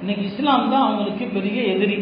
இன்னைக்கு இஸ்லாம் தான் அவங்களுக்கு பெரிய எதிரி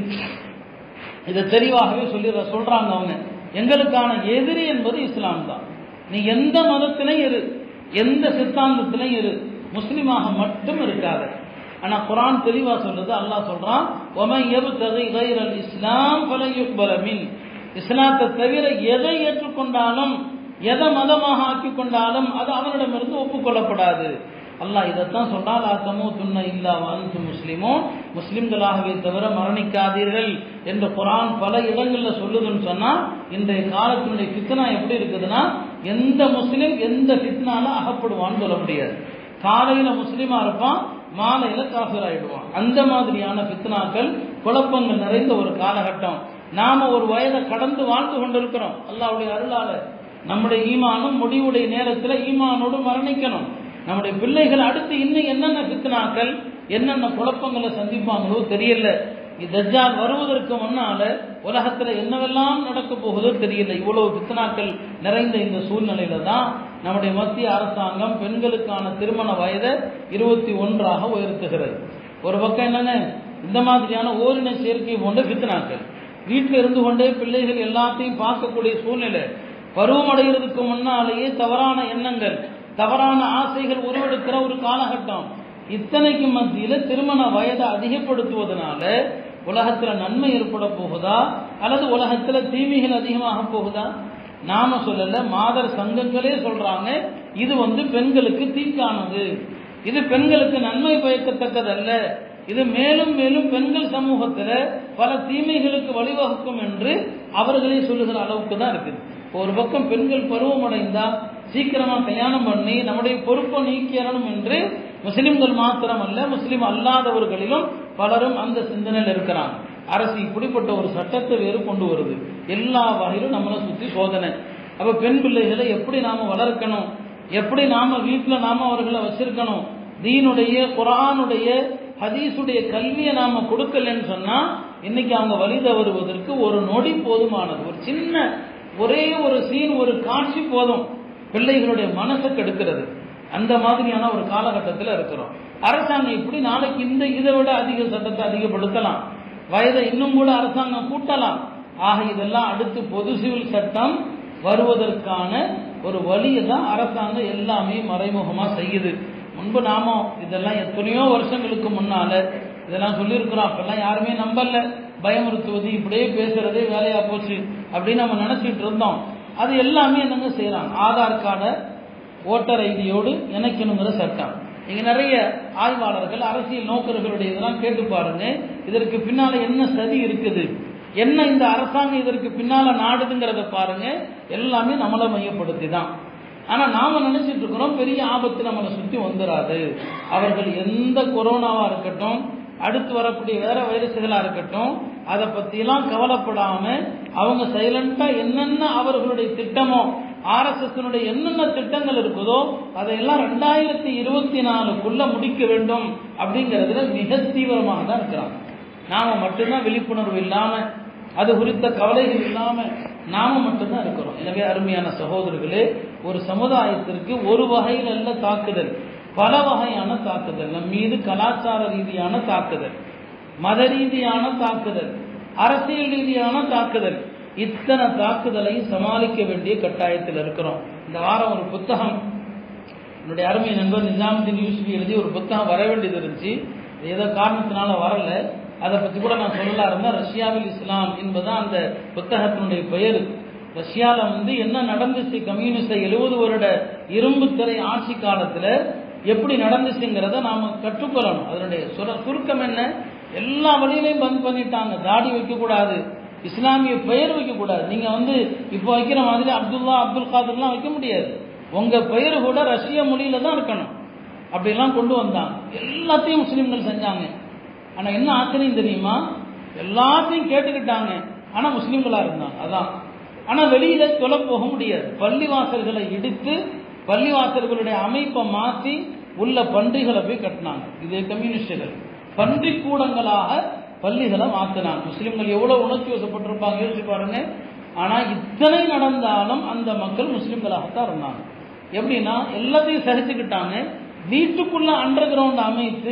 இதை தெளிவாகவே சொல்லி சொல்றாங்க அவங்க எங்களுக்கான எதிரி என்பது இஸ்லாம் தான் நீ எந்த மதத்திலையும் இரு எந்த சித்தாந்தத்திலையும் இரு முஸ்லிமாக மட்டும் இருக்காது ஆனா குரான் தெளிவா சொல்றது அல்லாஹ் சொல்றான் ஒமன் எபுத்தகை கைரல் இஸ்லாம் பலயுக்பலமின் இஸ்லாத்தை தவிர எதை ஏற்றுக்கொண்டாலும் எதை மதமாக ஆக்கி கொண்டாலும் அது அவனிடமிருந்து ஒப்புக்கொள்ளப்படாது அல்லாஹ் இதைத்தான் சொல்றான் லா தமூதுன்ன இல்லா வஅன்து முஸ்லிமூன் முஸ்லிம்களாகவே தவிர மரணிக்காதீர்கள் என்று குரான் பல இடங்கள்ல சொல்லுதுன்னு சொன்னா இன்றைய காலத்தினுடைய ஃபித்னா எப்படி இருக்குதுன்னா எந்த முஸ்லிம் எந்த ஃபித்னால அகப்படுவான்னு சொல்ல முடியாது காலையில முஸ்லிமா இருப்பான் மாலையில காஃபிர் ஆயிடுவான் அந்த மாதிரியான ஃபித்னாக்கள் குழப்பங்கள் நிறைந்த ஒரு காலகட்டம் நாம ஒரு வயதை கடந்து வாழ்ந்து கொண்டிருக்கிறோம் அல்லாஹ்வுடைய அருளால நம்முடைய ஈமானும் முடிவுடைய நேரத்தில் ஈமானோடு மரணிக்கணும் நம்முடைய பிள்ளைகள் அடுத்து இன்னும் என்னென்ன ஃபித்னாக்கள் என்னென்ன குழப்பங்களை சந்திப்பாங்களோ தெரியல தஜ்ஜால் வருவதற்கு முன்னால உலகத்துல என்னவெல்லாம் நடக்க போகுதோ தெரியல இவ்வளவு ஃபித்னாக்கள் நிறைந்த இந்த சூழ்நிலையில தான் நம்முடைய மத்திய அரசாங்கம் பெண்களுக்கான திருமண வயதை இருபத்தி ஒன்றாக உயர்த்துகிறது ஒரு பக்கம் என்னங்க இந்த மாதிரியான ஓரின சேர்க்கை போன்ற ஃபித்னாக்கள் வீட்டில் இருந்து கொண்டே பிள்ளைகள் எல்லாத்தையும் பார்க்கக்கூடிய சூழ்நிலை பருவமடைகிறதுக்கு முன்னாலேயே தவறான எண்ணங்கள் தவறான ஆசைகள் உருவெடுக்கிற ஒரு காலகட்டம் இத்தனைக்கு மத்தியில திருமண வயதை அதிகப்படுத்துவதனால உலகத்துல நன்மை ஏற்பட போகுதா அல்லது உலகத்துல தீமைகள் அதிகமாக போகுதா நாம சொல்லல மாதர் சங்கங்களே சொல்றாங்க இது வந்து பெண்களுக்கு தீக்கானது இது பெண்களுக்கு நன்மை பயக்கத்தக்கதல்ல இது மேலும் மேலும் பெண்கள் சமூகத்துல பல தீமைகளுக்கு வழிவகுக்கும் என்று அவர்களே சொல்லுகிற அளவுக்கு தான் இருக்குது ஒரு பக்கம் பெண்கள் பருவமடைந்தா சீக்கிரமா கல்யாணம் பண்ணி நம்முடைய பொறுப்பை நீக்கிடணும் என்று முஸ்லிம்கள் மாத்திரமல்ல முஸ்லிம் அல்லாதவர்களிலும் பலரும் அந்த சிந்தனையில் இருக்கிறாங்க அரசு இப்படிப்பட்ட ஒரு சட்டத்தை வேறு கொண்டு வருது எல்லா வகையிலும் நம்மளை சுத்தி சோதனை அப்ப பெண் பிள்ளைகளை எப்படி நாம வளர்க்கணும் எப்படி நாம வீட்டுல நாம அவர்களை வச்சிருக்கணும் தீனுடைய குரானுடைய ஹதீஸுடைய கல்வியை நாம கொடுக்கலன்னு சொன்னா இன்னைக்கு அவங்க வழி தவறுவதற்கு ஒரு நொடி போதுமானது ஒரு சின்ன ஒரே ஒரு சீன் ஒரு காட்சி போதும் பிள்ளைகளுடைய மனசை கெடுக்கிறது அந்த மாதிரியான ஒரு காலகட்டத்தில் இருக்கிறோம் அரசாங்கம் இப்படி நாளைக்கு இந்த இதை விட அதிக சட்டத்தை அதிகப்படுத்தலாம் வயதை இன்னும் கூட அரசாங்கம் கூட்டலாம் ஆக இதெல்லாம் அடுத்து பொது சிவில் சட்டம் வருவதற்கான ஒரு வழியை தான் அரசாங்கம் எல்லாமே மறைமுகமா செய்யுது முன்பு நாம இதெல்லாம் எத்தனையோ வருஷங்களுக்கு முன்னால இதெல்லாம் சொல்லியிருக்கிறோம் அப்பெல்லாம் யாருமே நம்பல பயமுறுத்துவது இப்படியே பேசுறதே வேலையா போச்சு அப்படின்னு நம்ம நினைச்சிட்டு இருந்தோம் அது எல்லாமே என்னங்க செய்யறாங்க ஆதார் கார்டை ஓட்டர் ஐடியோடு இணைக்கணுங்கிற சட்டம் இங்க நிறைய ஆய்வாளர்கள் அரசியல் நோக்கர்களுடைய இதெல்லாம் கேட்டு பாருங்க இதற்கு பின்னால என்ன சதி இருக்குது என்ன இந்த அரசாங்கம் இதற்கு பின்னால நாடுதுங்கிறத பாருங்க எல்லாமே நம்மளை மையப்படுத்தி தான் ஆனா நாம நினைச்சிட்டு இருக்கிறோம் பெரிய ஆபத்து நம்மளை சுத்தி வந்துடாது அவர்கள் எந்த கொரோனாவா இருக்கட்டும் அடுத்து வரக்கூடிய வேற வைரஸ்களா இருக்கட்டும் அதை பத்தியெல்லாம் கவலைப்படாம அவங்க சைலண்டா என்னென்ன அவர்களுடைய திட்டமோ ஆர்எஸ்எஸ் என்னென்ன திட்டங்கள் இருக்குதோ அதையெல்லாம் ரெண்டாயிரத்தி இருபத்தி நாலுக்குள்ள முடிக்க வேண்டும் அப்படிங்கறதுல மிக தீவிரமாக தான் இருக்கிறாங்க நாம மட்டும்தான் விழிப்புணர்வு இல்லாம அது குறித்த கவலைகள் இல்லாம நாம மட்டும்தான் இருக்கிறோம் எனவே அருமையான சகோதரர்களே ஒரு சமுதாயத்திற்கு ஒரு வகையில் அல்ல தாக்குதல் பல வகையான தாக்குதல் நம் மீது கலாச்சார ரீதியான தாக்குதல் மத ரீதியான தாக்குதல் அரசியல் ரீதியான தாக்குதல் இத்தனை தாக்குதலையும் சமாளிக்க வேண்டிய கட்டாயத்தில் இருக்கிறோம் இந்த வாரம் ஒரு புத்தகம் என்னுடைய அருமை நண்பர் நிஜாமுதீன் யூசுஃபி எழுதி ஒரு புத்தகம் வர வேண்டியது இருந்துச்சு ஏதோ காரணத்தினால வரல அதை பற்றி கூட நான் சொல்லலாம் இருந்தேன் ரஷ்யாவில் இஸ்லாம் என்பதுதான் அந்த புத்தகத்தினுடைய பெயர் ரஷ்யாவில் வந்து என்ன நடந்துச்சு கம்யூனிஸ்ட எழுபது வருட இரும்பு திரை ஆட்சி காலத்தில் எப்படி நடந்துச்சுங்கிறத நாம கற்றுக்கொள்ளணும் அதனுடைய சுர சுருக்கம் என்ன எல்லா வழியிலையும் பந்த் பண்ணிட்டாங்க தாடி வைக்கக்கூடாது இஸ்லாமிய பெயர் வைக்கக்கூடாது நீங்க வந்து இப்போ வைக்கிற மாதிரி அப்துல்லா அப்துல் காதர்லாம் வைக்க முடியாது உங்க பெயர் கூட ரஷ்ய மொழியில தான் இருக்கணும் அப்படிலாம் கொண்டு வந்தாங்க எல்லாத்தையும் முஸ்லிம்கள் செஞ்சாங்க ஆனா என்ன ஆச்சரியம் தெரியுமா எல்லாத்தையும் கேட்டுக்கிட்டாங்க ஆனா முஸ்லிம்களா இருந்தாங்க அதான் ஆனா வெளியில சொல்ல போக முடியாது பள்ளிவாசல்களை இடித்து பள்ளிவாசல்களுடைய அமைப்பை மாற்றி உள்ள பன்றிகளை போய் கட்டினாங்க இது கம்யூனிஸ்டுகள் பன்றி கூடங்களாக பள்ளிகளை மாத்தினாங்க முஸ்லிம்கள் எவ்வளவு உணர்ச்சி வசப்பட்டிருப்பாங்க யோசிச்சு பாருங்க ஆனா இத்தனை நடந்தாலும் அந்த மக்கள் முஸ்லிம்களாகத்தான் இருந்தாங்க எப்படின்னா எல்லாத்தையும் சரிச்சுக்கிட்டாங்க வீட்டுக்குள்ள அண்டர் கிரவுண்ட் அமைத்து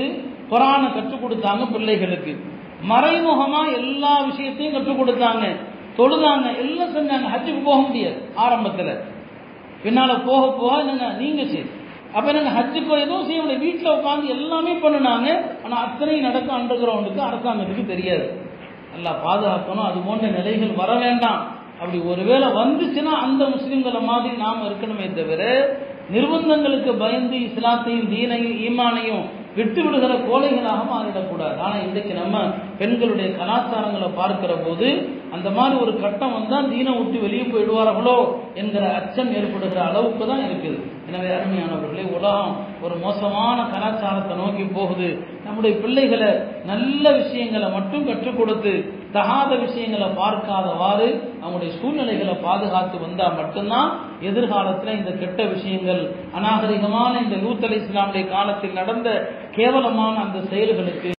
குரானை கற்றுக் கொடுத்தாங்க பிள்ளைகளுக்கு மறைமுகமா எல்லா விஷயத்தையும் கற்றுக் கொடுத்தாங்க தொழுதாங்க எல்லாம் செஞ்சாங்க ஹஜ்ஜுக்கு போக முடியாது ஆரம்பத்தில் பின்னால போக போக என்னங்க நீங்க சரி அப்ப என்னங்க ஹஜ்ஜுக்கு எதுவும் செய்ய முடியாது வீட்டில் உட்காந்து எல்லாமே பண்ணினாங்க ஆனா அத்தனையும் நடக்கும் அண்டர் கிரவுண்டுக்கு அரசாங்கத்துக்கு தெரியாது நல்லா பாதுகாக்கணும் அது போன்ற நிலைகள் வர வேண்டாம் அப்படி ஒருவேளை வந்துச்சுன்னா அந்த முஸ்லிம்களை மாதிரி நாம் இருக்கணுமே தவிர நிர்பந்தங்களுக்கு பயந்து இஸ்லாத்தையும் தீனையும் ஈமானையும் விட்டு விடுகிற கோழைகளாக மாறிடக்கூடாது ஆனா இன்றைக்கு நம்ம பெண்களுடைய கலாச்சாரங்களை பார்க்கிற போது அந்த மாதிரி ஒரு கட்டம் வந்தால் தீனை விட்டு வெளியே போயிடுவார்களோ என்கிற அச்சம் ஏற்படுகிற அளவுக்கு தான் இருக்குது எனவே அருமையானவர்களே உலகம் ஒரு மோசமான கலாச்சாரத்தை நோக்கி போகுது நம்முடைய பிள்ளைகளை நல்ல விஷயங்களை மட்டும் கற்றுக் கொடுத்து தகாத விஷயங்களை பார்க்காதவாறு அவங்களுடைய சூழ்நிலைகளை பாதுகாத்து வந்தால் மட்டும்தான் எதிர்காலத்தில் இந்த கெட்ட விஷயங்கள் அநாகரிகமான இந்த லூத் அலி இஸ்லாமுடைய காலத்தில் நடந்த கேவலமான அந்த செயல்களுக்கு